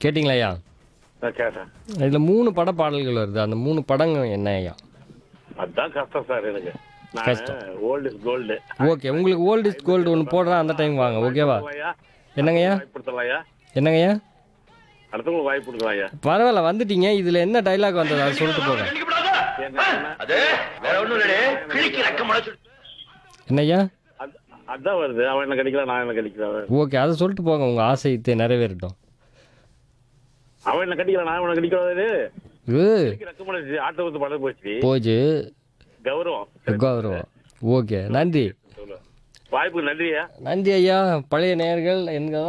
கேட்டிங்களா ஐயா நான் கேட்டேன் இதில் மூணு பட பாடல்கள் வருது அந்த மூணு படங்கள் என்ன ஐயா அதான் கஷ்டம் சார் எனக்கு நான் கஷ்டம். ஓல்டு இஸ் கோல்டு ஓகே உங்களுக்கு ஓல்ட் இஸ் கோல்டு ஒன்று போடுறேன் அந்த டைம் வாங்க ஓகேவா என்னங்கய்யா வாய்ப்பு கொடுத்தலாம்யா என்னங்கய்யா அடுத்தவங்களுக்கு வாய்ப்பு கொடுக்கலாம்யா பரவாயில்ல வந்துட்டீங்க இதில் என்ன டைலாக் வந்தது அதை சொல்லிட்டு போங்க என்ன என்ன? அது வேற ஒண்ணும் இல்லடே கிழிக்கு ரக்க முளைச்சு என்னய்யா அத- அதான் வருது அவன் என்ன கிடைக்கல நான் என்ன கிடைக்கல ஓகே அதை சொல்லிட்டு போங்க உங்கள் ஆசை இது நிறைவேறட்டும் அவன் என்ன கடிக்கல நான் அவனை கடிக்கிறாரு ஏ ரக்கம் முடிச்சு ஆட்டோ வந்து படம் போச்சு போச்சு கௌரவம் கௌரவம் ஓகே நன்றி சொல்லு. வாய்ப்புக்கு நன்றியா நன்றி ஐயா பழைய நேயர்கள் என்க